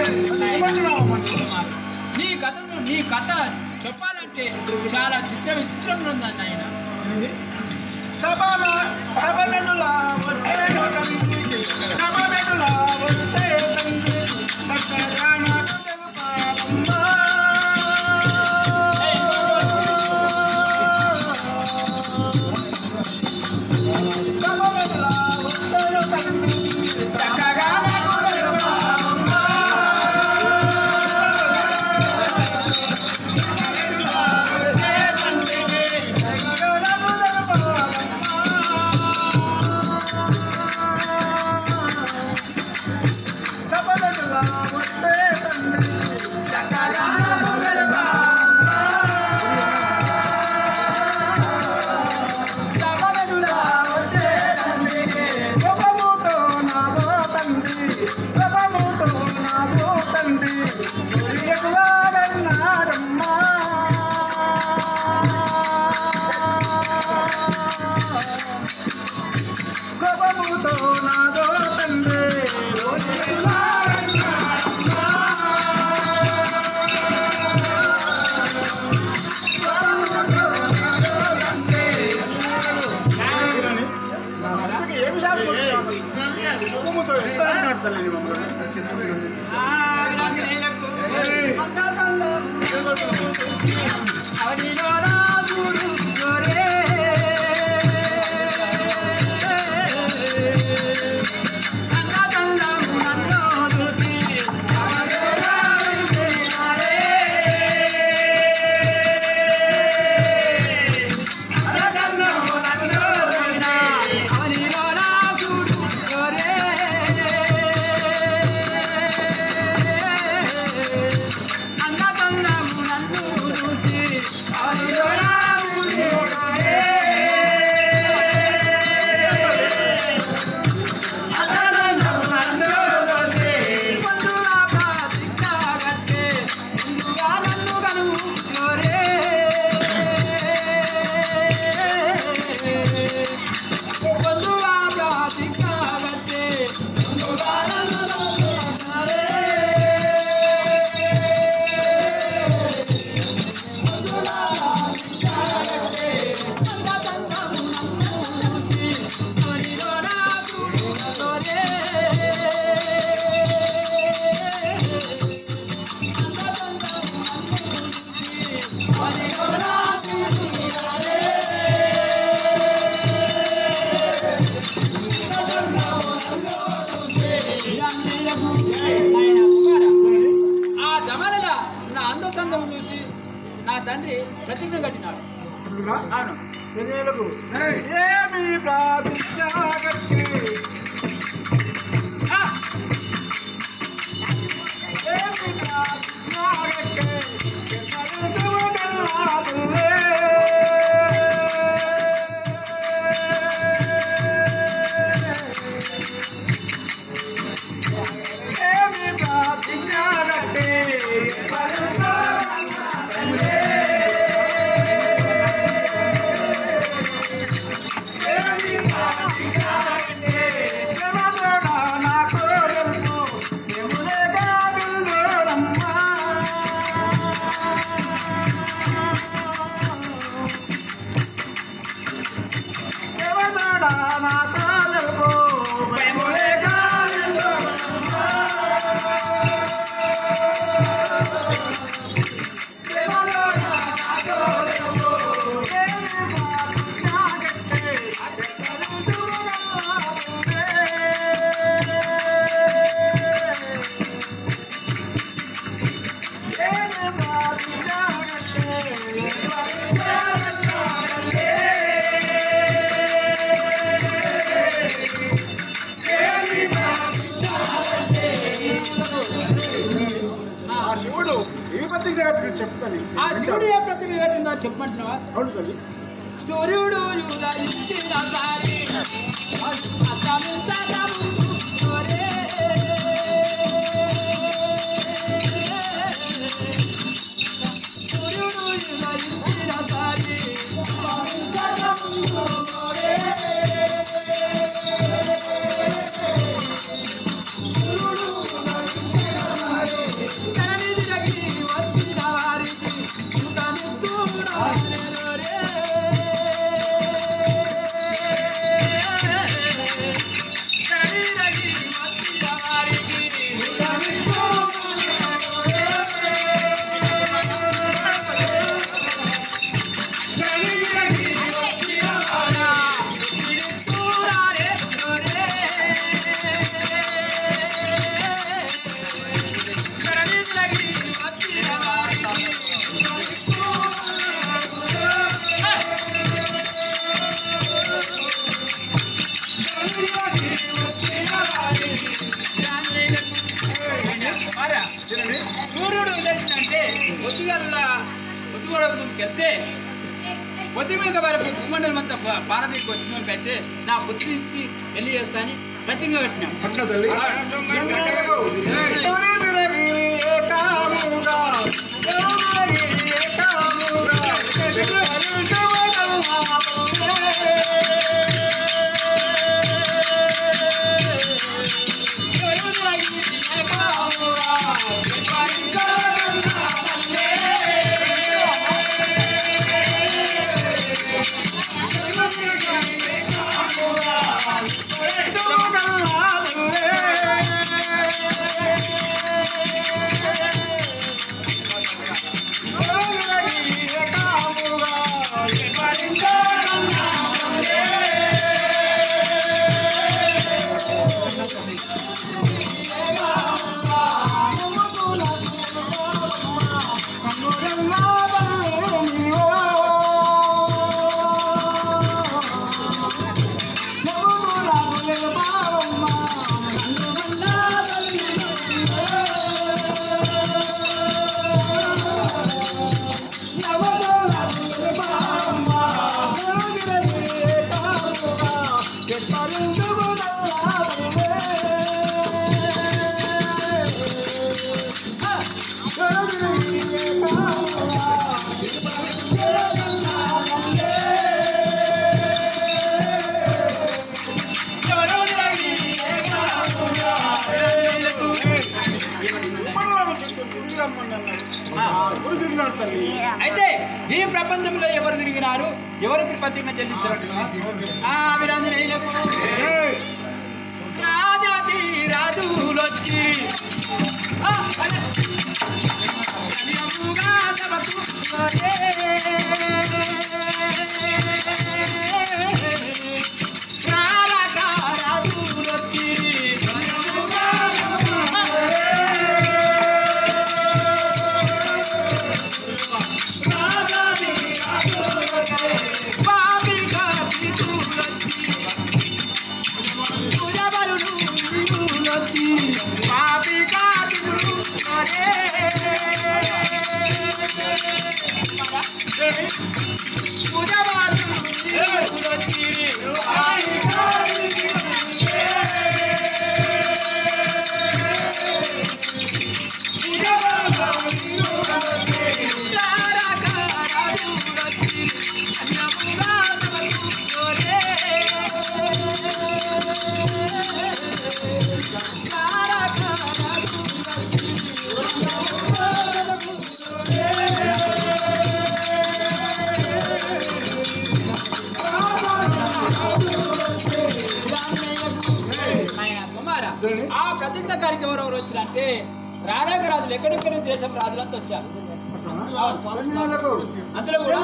నీ కథను నీ కథ చెప్పాలంటే చాలా చిత్ర విచిత్రంగా ఉందండి ఆయన సభలో సభలనులా వచ్చే తండ్రికి సభలనులా వచ్చే తండ్రికి చక్కగా నాకు తెలుపాలమ్మా. సభలనులా వచ్చే తండ్రికి చక్కగా నాకు తెలుపాలమ్మా. వచ్చే తండ్రికి చక్కగా నాకు తెలుపాలమ్మా. సభలనులా వచ్చే తండ్రికి చక్కగా నాకు తెలుపాలమ్మా. సభలనులా వచ్చే తండ్రికి ప్రభముతో నాదో తండ్రి ప్రభముతో నాదో తండ్రి గురియకులాగన్నాడమ్మా ప్రభముతో నాదో తండ్రి గురియకులాగన్నాడమ్మా. ఏమి ఆ ఆంజనేయులకు అవనిలో రాముడు గొరే. అన్నదమ్ములు నన్ను చూసి అవనిలో రాముడు గొరే. అన్నదమ్ములు నన్ను చూసి అవనిలో రాముడు గొరే. అన్నదమ్ములు నన్ను చూసి అవనిలో రాముడు గొరే. ముందుగా ప్రార్థించగట్టే, ముందుగా నన్ను కనుగొరే. ముందుగా ప్రార్థించగట్టే, ముందుగా నన్ను కనుగొరే. ముందుగా ప్రార్థించగట్టే, అందచందము నన్ను చూసి, హరిలో నాకు గొరే. ఆ జమల నా అందచందము చూసి నా తండ్రి ప్రతిజ్ఞ కట్టినాడు అవును ఏమి ప్రార్థించగట్టి ఆ, ఏమి ప్రార్థించగట్టి ఎన్నడూ గల్లాదులే. ఏమి ప్రార్థించగట్టి ఎన్నడూ ఆ శివుడు ఏ పత్రిక చెప్తాను ఆ శివుడు ఏ ప్రతిజ్ఞ కట్టిందో చెప్పమంటున్నావా అవును తల్లి సూర్యుడు యుదయించిన సారి అస్తమించక ముందు ఒరే. సూర్యుడు యుదయించిన సారి అస్తమించక ముందు ఒరే. సూర్యుడు ఉదయించిన సారి సూర్యుడు ఉదయిందంటే పొద్దుగల పొద్దుగల ముందుకెళ్తే పొద్దు మీద వరకు భూమండలం అంతా పా- పారదీకి వచ్చిన వాళ్ళకైతే నా బుద్ధి నుంచి పెళ్లి చేస్తా అని గట్టిగా కట్టినాం పట్ల తల్లి తొలిదిరగి ఏకాముగా, ఎవరి ఏకాముగా, అయితే ఈ ప్రపంచంలో ఎవరు తిరిగినారు ఎవరికి ప్రతిజ్ఞ చెల్లించారు ఆ వీరాంజనేయులకు రాజాది రాజులొచ్చి ఆ, అదే. కన్యముగా సభకు రారక రాజులొచ్చి కన్యముగా పాపిగా పితులొచ్చి పూజబలులు పితులొచ్చి పాపిగా పితులొరే పూజబలులు పితులొచ్చి రారక రాజులొచ్చి కన్యముగా సభకు ఆయన కుమార ఆ ప్రతిజ్ఞ కార్యక్రమం ఎవరెవరు వచ్చినంటే రారాగ రాజులు ఎక్కడెక్కడ దేశం రాజులంతా వచ్చారు అందులో కూడా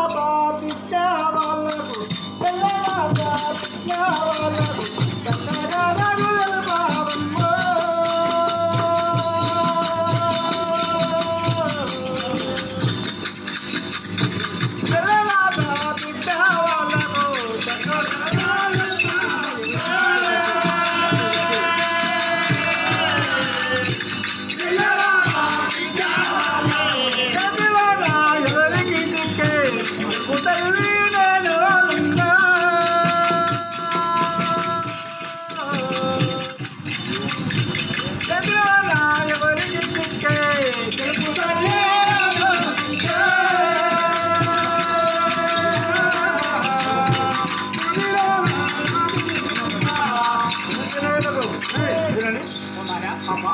కుమారా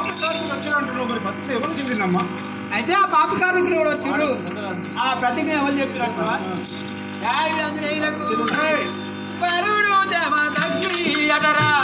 అయితే ఆ పాప కార్మికులు కూడా వచ్చాడు ఆ ప్రతిజ్ఞ ఎవరు చెప్పినట్టు వరుడు జమ తగ్గి అటరా